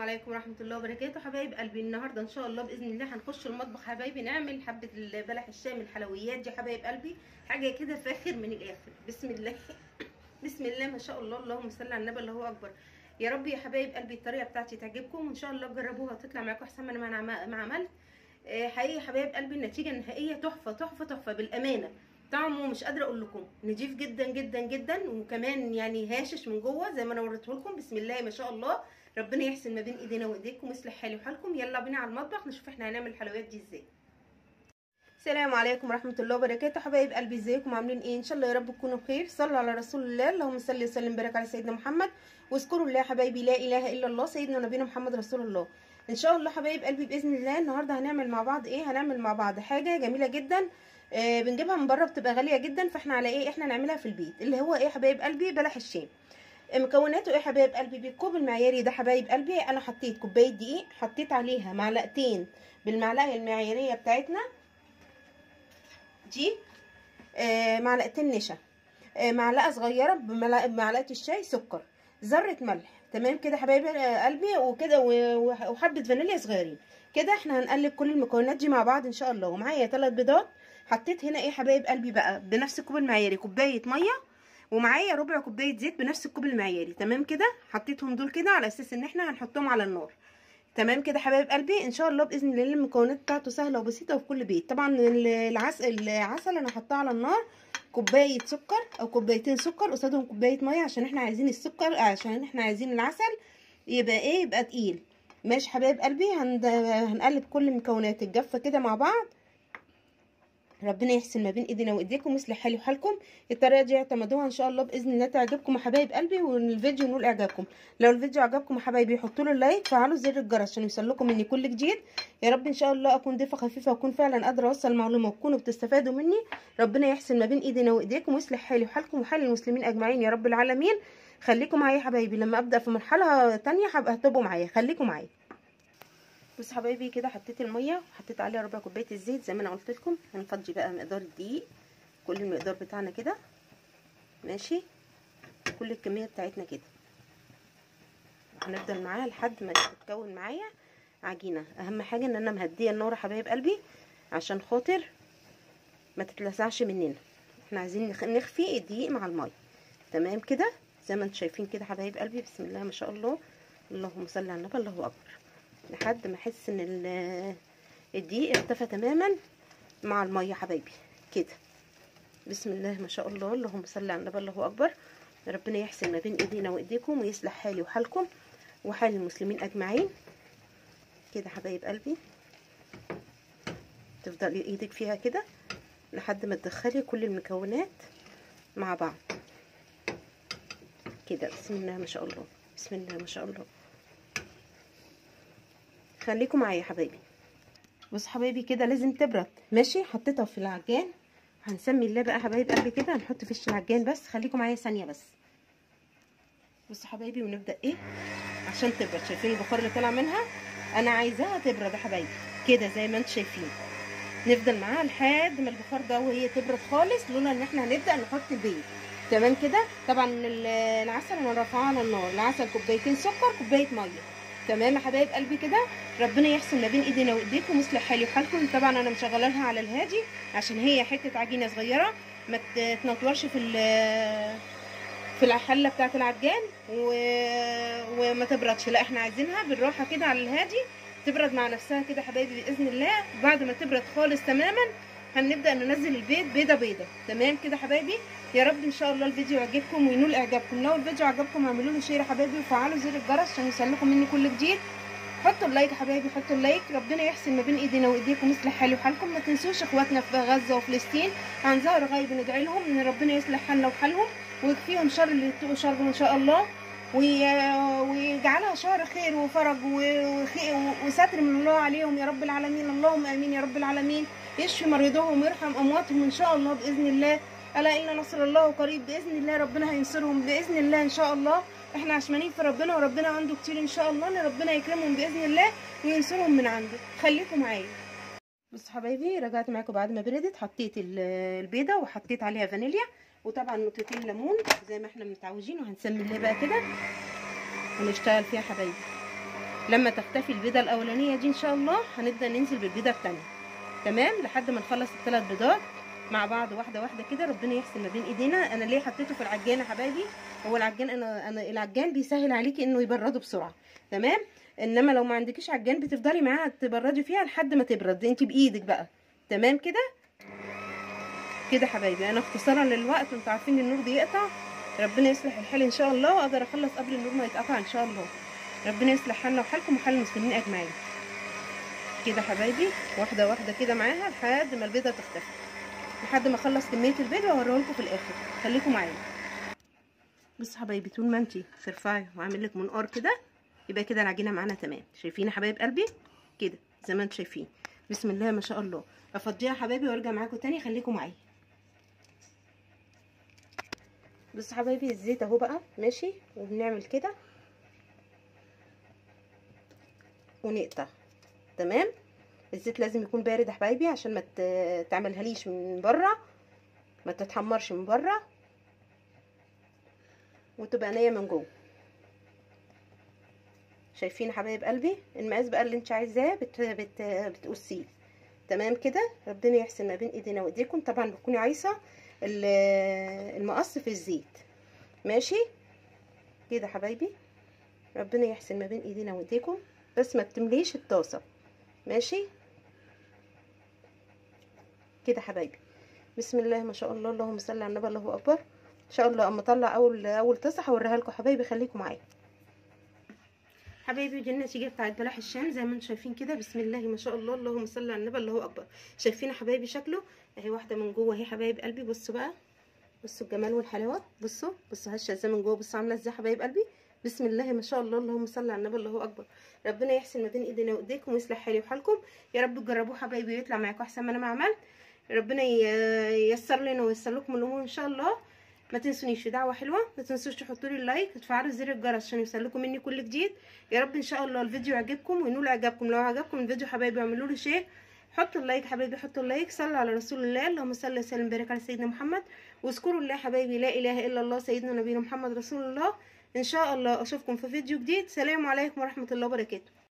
عليكم ورحمه الله وبركاته حبايب قلبي النهارده ان شاء الله باذن الله هنخش المطبخ حبايبي نعمل حبه البلح الشام الحلويات دي حبايب قلبي حاجه كده فاخر من الاخر بسم الله بسم الله ما شاء الله اللهم صل على النبي الله اكبر يا رب يا حبايب قلبي الطريقه بتاعتي تعجبكم وان شاء الله تجربوها وتطلع معاكم احسن من ما انا ما عملت آه، حقيقي يا حبايب قلبي النتيجه النهائيه تحفه تحفه تحفه بالامانه طعمه مش قادره اقول لكم نضيف جدا جدا جدا وكمان يعني هاشش من جوه زي ما انا وريته لكم بسم الله ما شاء الله ربنا يحسن ما بين ايدينا وايديكم ويصلح حالي وحالكم يلا بينا على المطبخ نشوف احنا هنعمل الحلويات دي ازاي السلام عليكم ورحمه الله وبركاته حبايب قلبي ازيكم عاملين ايه ان شاء الله يا رب تكونوا بخير صلوا على رسول الله اللهم صل وسلم وبارك على سيدنا محمد واذكروا الله حبايبي لا اله الا الله سيدنا ونبينا محمد رسول الله ان شاء الله حبايب قلبي باذن الله النهارده هنعمل مع بعض ايه هنعمل مع بعض حاجه جميله جدا آه بنجيبها من بره بتبقى غاليه جدا فاحنا على ايه احنا نعملها في البيت اللي هو ايه حبايب قلبي بلح الشام مكوناته ايه حبايب قلبي بالكوب المعياري ده حبايب قلبي انا حطيت كوبايه دقيق حطيت عليها معلقتين بالمعلقه المعياريه بتاعتنا دي آه معلقتين نشا آه معلقه صغيره بمعلقه بمعلقه الشاي سكر ذره ملح تمام كده حبايب قلبي وكده وحبه فانيليا صغيرين كده احنا هنقلب كل المكونات دي مع بعض ان شاء الله ومعايا ثلاث بيضات حطيت هنا ايه حبايب قلبي بقى بنفس الكوب المعياري كوبايه ميه ومعايا ربع كوبايه زيت بنفس الكوب المعياري تمام كده حطيتهم دول كده على اساس ان احنا هنحطهم على النار تمام كده حبايب قلبي ان شاء الله باذن الله المكونات بتاعته سهله وبسيطه وفي كل بيت طبعا العسل العسل انا حطاه على النار كوبايه سكر او كوبايتين سكر قصادهم كوبايه ميه عشان احنا عايزين السكر عشان احنا عايزين العسل يبقى ايه يبقى تقيل ماشي حبايب قلبي هنقلب كل مكونات الجافه كده مع بعض ربنا يحسن ما بين ايدينا وايديكم ويصلح حالي وحالكم الطريقه دي اعتمدوها ان شاء الله باذن الله تعجبكم يا حبايب قلبي والفيديو نقول اعجابكم لو الفيديو عجبكم يا حبايبي حطوا له لايك فعلوا زر الجرس عشان يوصلكم مني كل جديد يا رب ان شاء الله اكون ضيفه خفيفه واكون فعلا قادره اوصل المعلومه وتكونوا بتستفادوا مني ربنا يحسن ما بين ايدينا وايديكم ويصلح حالي وحالكم وحال المسلمين اجمعين يا رب العالمين خليكم معايا يا حبايبي لما ابدا في مرحله تانية هبقى هتبقوا معايا خليكم معايا بص حبايبي كده حطيت الميه وحطيت عليها ربع كوبايه الزيت زي ما انا قلت لكم هنفضي بقى مقدار الدقيق كل المقدار بتاعنا كده ماشي كل الكميه بتاعتنا كده هنفضل معاها لحد ما تتكون معايا عجينه اهم حاجه ان انا مهديه النار يا حبايب قلبي عشان خاطر ما تتلسعش مننا احنا عايزين نخفي الدقيق مع الميه تمام كده زي ما انتم شايفين كده حبايب قلبي بسم الله ما شاء الله اللهم صل على النبي الله اكبر لحد ما احس ان الدقيق اختفى تماما مع الميه حبايبي كده بسم الله ما شاء الله اللهم صل على النبي الله اكبر ربنا يحسن ما بين ايدينا وايديكم ويصلح حالي وحالكم وحال المسلمين اجمعين كده حبايب قلبي تفضلي ايدك فيها كده لحد ما تدخلي كل المكونات مع بعض كده بسم الله ما شاء الله بسم الله ما شاء الله خليكم معايا يا حبايبي بص حبايبي كده لازم تبرد ماشي حطيتها في العجان هنسمي الله بقى حبايب قلبي كده هنحط فيش العجان بس خليكم معايا ثانيه بس بص حبايبي ونبدا ايه عشان تبرد شايفين البخار اللي طالع منها انا عايزاها تبرد يا حبايبي كده زي ما انتم شايفين نفضل معاها لحد ما البخار ده وهي تبرد خالص لولا ان احنا هنبدا نحط البيض تمام كده طبعا العسل انا رافعاه على النار العسل كوبايتين سكر كوبايه ميه تمام يا حبايب قلبي كده ربنا يحسن ما بين ايدينا وايديكم ويصلح حالي وحالكم طبعا انا مشغله لها على الهادي عشان هي حته عجينه صغيره ما تنطورش في في الحله بتاعه العجان و... وما تبردش لا احنا عايزينها بالراحه كده على الهادي تبرد مع نفسها كده حبايبي باذن الله بعد ما تبرد خالص تماما هنبدا ننزل البيض بيضه بيضه تمام كده حبايبي يا رب ان شاء الله الفيديو يعجبكم وينول اعجابكم لو الفيديو عجبكم اعملوا له شير يا حبايبي وفعلوا زر الجرس عشان يوصلكم مني كل جديد حطوا اللايك يا حبايبي حطوا اللايك ربنا يحسن ما بين ايدينا وايديكم يصلح حالي وحالكم ما تنسوش اخواتنا في غزه وفلسطين عن ظهر غايب ندعي لهم ان ربنا يصلح حالنا وحالهم ويكفيهم شر اللي يتقوا شر ان شاء الله ويجعلها شهر خير وفرج وستر من الله عليهم يا رب العالمين اللهم امين يا رب العالمين يشفي مريضهم ويرحم امواتهم ان شاء الله باذن الله الا ان نصر الله قريب باذن الله ربنا هينصرهم باذن الله ان شاء الله احنا عشمانين في ربنا وربنا عنده كتير ان شاء الله ان ربنا يكرمهم باذن الله وينصرهم من عنده خليكم معايا بصوا حبايبي رجعت معاكم بعد ما بردت حطيت البيضه وحطيت عليها فانيليا وطبعا نقطتين ليمون زي ما احنا متعودين وهنسمي الله بقى كده ونشتغل فيها حبايبي لما تختفي البيضه الاولانيه دي ان شاء الله هنبدا ننزل بالبيضه الثانيه تمام لحد ما نخلص الثلاث بيضات مع بعض واحده واحده كده ربنا يحسن ما بين ايدينا انا ليه حطيته في العجان يا حبايبي هو العجان انا انا العجان بيسهل عليكي انه يبرده بسرعه تمام انما لو ما عندكيش عجان بتفضلي معاها تبردي فيها لحد ما تبرد انت بايدك بقى تمام كده كده حبايبي انا اختصارا للوقت انتوا عارفين النور بيقطع ربنا يصلح الحال ان شاء الله واقدر اخلص قبل النور ما يتقطع ان شاء الله ربنا يصلح حالنا وحالكم وحال المسلمين اجمعين كده حبايبي واحده واحده كده معاها لحد ما البيضه تختفي لحد ما اخلص كميه البيض واوريها لكم في الاخر خليكم معايا بص حبايبي طول ما انتي ترفعي واعمل لك منقار كده يبقى كده العجينه معانا تمام شايفين يا حبايب قلبي كده زي ما انتم شايفين بسم الله ما شاء الله افضيها يا حبايبي وارجع معاكم تاني خليكم معايا بصوا حبايبي الزيت اهو بقى ماشي وبنعمل كده ونقطع تمام الزيت لازم يكون بارد يا حبايبي عشان ما تعملهاليش من بره ما تتحمرش من بره وتبقى نيه من جوه شايفين حبايب قلبي المقاس بقى اللي انت عايزاه بت... بت... بتقصيه تمام كده ربنا يحسن ما بين ايدينا وايديكم طبعا بتكوني عايزه المقص في الزيت ماشي كده حبايبي ربنا يحسن ما بين ايدينا وايديكم بس ما بتمليش الطاسه ماشي كده حبايبي بسم الله ما شاء الله اللهم صل على النبي الله اكبر ان شاء الله اما اطلع اول اول طاسه هوريها لكم حبايبي خليكم معايا حبايبي دي النتيجه بتاعت بلح الشام زي ما انتم شايفين كده بسم الله ما شاء الله اللهم صل على النبي الله اكبر شايفين يا حبايبي شكله اهي واحده من جوه اهي حبايب قلبي بصوا بقى بصوا الجمال والحلاوه بصوا بصوا هشه ازاي من جوه بصوا عامله ازاي حبايب قلبي بسم الله ما شاء الله اللهم صل على النبي الله اكبر ربنا يحسن ما بين ايدينا وايديكم ويصلح حالي وحالكم يا رب تجربوه حبايبي ويطلع معاكم احسن ما انا ما عملت ربنا ييسر لنا وييسر لكم الامور ان شاء الله ما تنسونيش في دعوه حلوه ما تنسوش تحطوا لي اللايك وتفعلوا زر الجرس عشان يوصلكم مني كل جديد يا رب ان شاء الله الفيديو يعجبكم وينول اعجابكم لو عجبكم الفيديو حبايبي اعملوا لي شير حطوا اللايك حبايبي حطوا اللايك صلوا على رسول الله اللهم صل وسلم وبارك على سيدنا محمد واذكروا الله حبايبي لا اله الا الله سيدنا نبينا محمد رسول الله ان شاء الله اشوفكم في فيديو جديد سلام عليكم ورحمه الله وبركاته